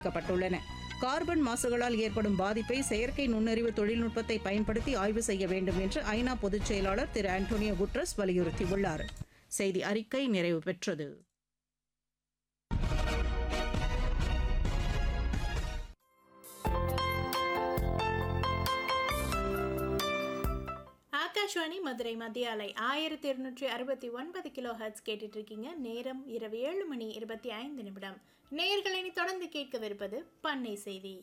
க்கப்பட்டுள்ளன carbon மாசுகளால் ஏற்படும் பாதிப்பை செயற்கை நுண்ணறிவு தொழில்நுட்பத்தை பயன்படுத்தி ஆய்வு செய்ய வேண்டும் என்று ஐநா பொதுச் செயலாளர் திரு ஆண்டோனியோ குட்ரஸ் வலியுறுத்தியுள்ளார் செய்தி அறிக்கை நிறைவு பெற்றது ஆகாஷ்வாணி மதுரை மத்திய அலை ஆயிரத்தி இருநூற்றி அறுபத்தி ஒன்பது கிலோ ஹர்ட்ஸ் கேட்டுட்டு இருக்கீங்க நேரம் இரவு ஏழு மணி இருபத்தி ஐந்து நிமிடம் நேர்களை தொடர்ந்து கேட்கவிருப்பது பண்ணை செய்தி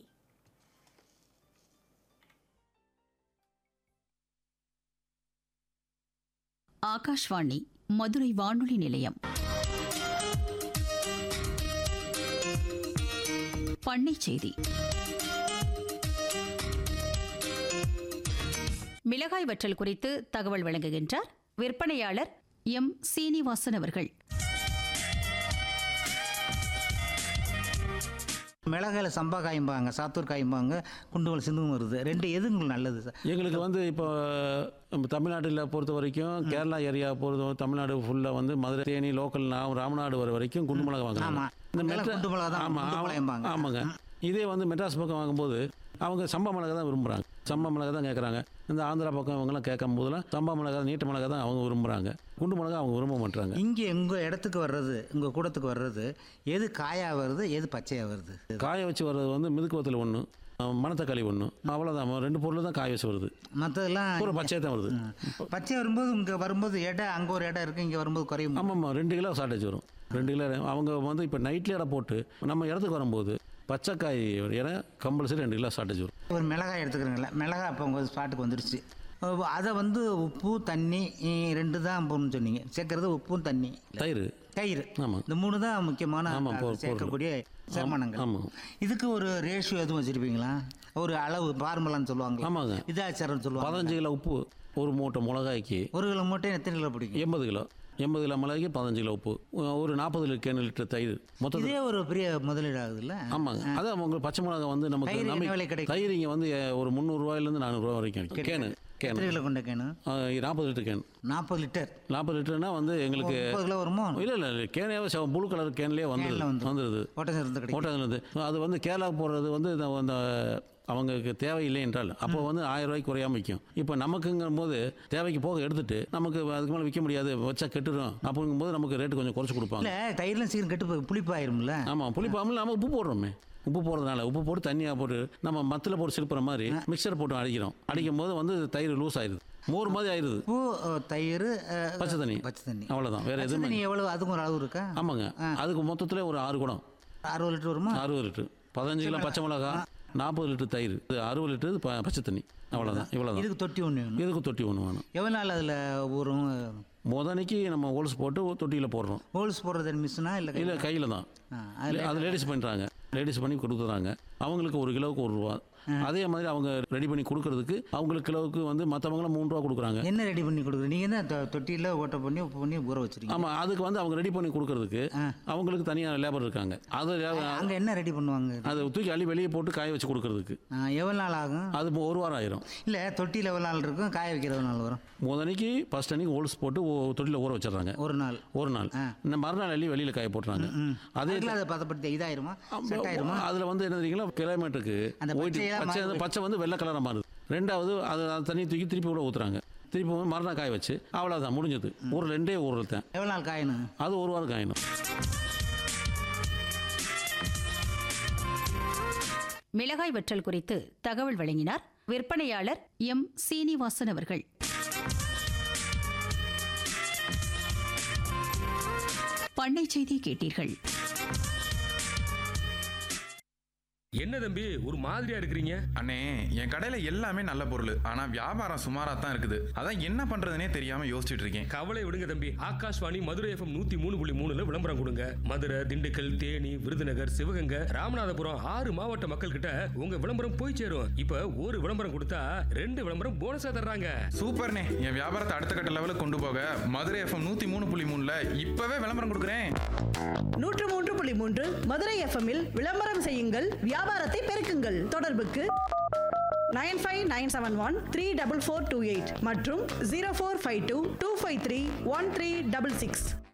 ஆகாஷ்வாணி மதுரை வானொலி நிலையம் பண்ணை செய்தி மிளகாய் வற்றல் குறித்து தகவல் வழங்குகின்றார் விற்பனையாளர் எம் சீனிவாசன் அவர்கள் மிளகாயில் சம்பா காயும்பாங்க சாத்தூர் காயும்பாங்க குண்டுமல் சிந்தும் வருது ரெண்டு எது உங்களுக்கு நல்லது சார் எங்களுக்கு வந்து இப்போ நம்ம தமிழ்நாட்டில் பொறுத்த வரைக்கும் கேரளா ஏரியா பொறுத்த தமிழ்நாடு ஃபுல்லாக வந்து மதுரை தேனி லோக்கல் ராமநாடு வர வரைக்கும் குண்டு மிளகா வாங்குறாங்க ஆமா. அங்கெல்லாம் குண்டு மிளகா தான், ஆமாம் குண்டு மிளகாம்பாங்க. ஆமாங்க இதே வந்து மெட்ராஸ் பக்கம் வாங்கும்போது அவங்க சம்பா மிளகா தான் விரும்புகிறாங்க சம்பா மிளகா தான் கேட்குறாங்க இந்த ஆந்திரா பக்கம் இவங்கெல்லாம் கேட்கும் போதெல்லாம் சம்பா மிளகா நீட்ட மிளகா தான் அவங்க விரும்புகிறாங்க குண்டு மிளகா அவங்க விரும்ப மாட்டாங்க இங்கே உங்கள் இடத்துக்கு வர்றது உங்கள் கூடத்துக்கு வர்றது எது காயா வருது எது பச்சையா வருது காய வச்சு வர்றது வந்து மிதுக்குவத்தில் ஒன்று மணத்தக்காளி ஒன்று அவ்வளோதான் ரெண்டு பொருள் தான் காய வச்சு வருது மற்றதெல்லாம் பூரா பச்சையாக தான் வருது பச்சை வரும்போது இங்கே வரும்போது இடம் அங்கே ஒரு இடம் இருக்குது இங்கே வரும்போது குறையும் ஆமாம்மா ரெண்டு கிலோ ஷார்ட்டேஜ் வரும் ரெண்டு கிலோ அவங்க வந்து இப்போ நைட்லேயே இடம் போட்டு நம்ம இடத்துக்கு வரும்போது பச்சைக்காய் இடம் கம்பல்சரி ரெண்டு கிலோ ஷார்ட்டேஜ் வரும் ஒரு மிளகாய் எடுத்துக்கிறீங்களா மிளகாய் இப்போ உங்கள் ஸ்பாட்டுக்கு வந்துடுச்சு அஹ் அதை வந்து உப்பு தண்ணி இ- ரெண்டு தான் போகணும்னு சொன்னீங்க சேர்க்கறது உப்பும் தண்ணி தயிர் தயிர் ஆமாம் இந்த மூணு தான் முக்கியமான ஆமா, பொ- பொருள். சேர்க்கக்கூடிய சேர்மானங்கள் ஆமாம் இதுக்கு ஒரு ரேஷியோ எதுவும் வச்சிருப்பீங்களா ஒரு அளவு ஃபார்முலான்னு சொல்லுவாங்க ஆமாங்க இதாச்சாரம் சொல்லுவாங்க பதினஞ்சு கிலோ உப்பு ஒரு மூட்டை மிளகாய்க்கு ஒரு கிலோ மூட்டை எத்தனை கிலோ பிடிக்கும் எண்பது கிலோ எண்பது கிலோ மிளகாய்க்கு பதினஞ்சு கிலோ உப்பு ஒரு நாற்பது லிட்டர் லிட்டர் தயிர் மொத்தத்தில் இதே ஒரு பெரிய முதலீடு ஆகுதுல்ல ஆமாங்க அதான் உங்களுக்கு பச்சை மிளகா வந்து நமக்கு தயிர் என்ன நம்பி விலை கிடைக்கும்? தயிர் இங்கே வந்து அஹ், ஒரு முந்நூறுரூவாயிலேருந்து நானூறுரூவா வரைக்கும் கேனு எத்தனை கேனு கிலோ கொண்ட கேனு நாற்பது லிட்டர் கேன் நாற்பது லிட்டர் நாற்பது லிட்டர்னா வந்து எங்களுக்கு முப்பது கிலோ வருமோ இல்லை இல்லை கேனே ப்ளூ கலர் கேன்லேயே வந்துடுது கேன்ல வந்துரும். வந்துடுது ஓட்டம் இருந்து கிடைக்கும் ஓட்டது அது வந்து கேரளா போடுறது வந்து இந்த அந்த அவங்களுக்கு தேவையில்லை என்றால் அப்போ வந்து ஆயிரம் ரூபாய்க்கு குறையாம விற்கும் இப்போ நமக்குங்கும் போது தேவைக்கு போக எடுத்துட்டு நமக்கு அதுக்கு மேலே விற்க முடியாது வச்சா கெட்டுரும் அப்படிங்கும்போது நமக்கு ரேட்டு கொஞ்சம் குறைச்சி கொடுப்பாங்க இல்லை தயிர்லாம் சீக்கிரம் கெட்டு போய் புளிப்பாயிரும்ல ஆமாம் புளிப்பாமல் நம்ம உப்பு போடுறோமே உப்பு போடுறதுனால உப்பு போட்டு தண்ணியாக போட்டு நம்ம மத்தில் போட்டு சிலுப்புற மாதிரி மிக்சர் போட்டு அடிக்கிறோம் அடிக்கும் போது வந்து தயிர் லூஸ் ஆயிடுது மோர் மாதிரி ஆயிடுது பூ அஹ், தயிர் அஹ், பச்சை தண்ணி பச்சை தண்ணி அவ்வளோதான் வேற பச்சை எதுவுமே தண்ணி எவ்வளவு அதுக்கும் ஒரு அளவு இருக்கா ஆமாங்க அதுக்கு மொத்தத்தில் ஒரு ஆறு குடம் அறுபது லிட்டர் வருமா அறுபது லிட்டரு பதினஞ்சு கிலோ பச்சை மிளகா நாற்பது லிட்டர் தயிர் இது அறுபது லிட்டர் ப- பச்சை தண்ணி அவ்வளோதான் இவ்வளோதான் இதுக்கு தொட்டி ஒன்று வேணும் இதுக்கு தொட்டி ஒன்று வேணும் எவ்வளோ நாள் அதில் ஊறும் முதனைக்கு நம்ம ஹோல்ஸ் போட்டு தொட்டியில் போடுறோம் ஹோல்ஸ் போடுறது மிஷினா இல்லை இல்லை கையில் தான் ஆ, அதுல அது லேடிஸ் பண்ணுறாங்க லேடிஸ் பண்ணி கொடுக்குறாங்க அவங்களுக்கு ஒரு கிலோவுக்கு ஒரு ரூபா அதே மாதிரி அவங்க ரெடி பண்ணி கொடுக்கறதுக்கு அவங்களுக்கு கிலோவுக்கு வந்து மற்றவங்களாம் மூணு ரூபா கொடுக்குறாங்க என்ன ரெடி பண்ணி கொடுக்குறீங்க நீங்கள் தான் தொ- தொட்டியில் ஓட்ட பண்ணி உப்பு பண்ணி ஊற வச்சிருக்கீங்க ஆமாம் அதுக்கு வந்து அவங்க ரெடி பண்ணி கொடுக்கறதுக்கு அவங்களுக்கு தனியாக லேபர் இருக்காங்க அது அங்கே என்ன ரெடி பண்ணுவாங்க அதை தூக்கி அள்ளி வெளியே போட்டு காய வச்சு கொடுக்கறதுக்கு ஆ, எவ்வளோ நாள் ஆகும் அது இப்போ ஒரு வாரம் ஆயிரும் இல்லை தொட்டியில் எவ்வளோ நாள் இருக்கும் காய வைக்கிற எவ்வளோ நாள் வரும் முதனைக்கு ஃபர்ஸ்ட் அன்னைக்கு ஹோல்ஸ் போட்டு ஓ- தொட்டியில் ஊற வச்சிடுறாங்க ஒரு நாள் ஒரு நாள் இந்த மறுநாள் அள்ளி வெளியில் காய போட்டுறாங்க அதே அதுக்குள்ள அதை பதப்படுத்தி இதாயிருமா செட் ஆயிருமா அதில் வந்து என்ன தெரியுங்களா கிலோமீட்டருக்கு அந்த ஒயிட் பச்சையெல்லாம் பச்சை மாறுது. பச்சை வந்து வெள்ளை கலராக மாறுது ரெண்டாவது அது அந்த தண்ணி தூக்கி திருப்பி உள்ள ஊற்றுறாங்க திருப்பி வந்து மறுநாள் காய வச்சு அவ்வளோதான் முடிஞ்சது ஒரு ரெண்டே ஊரில் தான் எவ்வளோ நாள் காயணும் அது ஒரு வாரம் காயணும் மிளகாய் வற்றல் குறித்து தகவல் வழங்கினார் விற்பனையாளர் எம் சீனிவாசன் அவர்கள் பண்ணை செய்தி கேட்டீர்கள் என்ன தம்பி ஒரு மாதிரியா இருக்கிறீங்க அண்ணே என் கடையில எல்லாமே நல்ல பொருள் ஆனா வியாபாரம் சுமாரா தான் இருக்குது அதான் என்ன பண்றதுனே தெரியாம யோசிச்சுட்டு இருக்கேன் கவலை விடுங்க தம்பி ஆகாஷ்வாணி மதுரை எஃப்எம் நூத்தி மூணு புள்ளி மூணுல விளம்பரம் கொடுங்க மதுரை திண்டுக்கல் தேனி விருதுநகர் சிவகங்கை ராமநாதபுரம் ஆறு மாவட்ட மக்கள் கிட்ட உங்க விளம்பரம் போய் சேரும் இப்ப ஒரு விளம்பரம் கொடுத்தா ரெண்டு விளம்பரம் போனஸா தர்றாங்க சூப்பர்ண்ணே என் வியாபாரத்தை அடுத்த கட்ட லெவலுக்கு கொண்டு போக மதுரை எஃப்எம் நூத்தி மூணு புள்ளி மூணுல இப்பவே விளம்பரம் கொடுக்குறேன் நூற்று மூன்று புள்ளி மூன்று மதுரை எஃப்எம்மில் விளம்பரம் செய்யுங்கள் வியாபாரத்தை பெருக்குங்கள் தொடர்புக்கு nine five nine seven one three double four two eight மற்றும் zero four five two two five three one three double six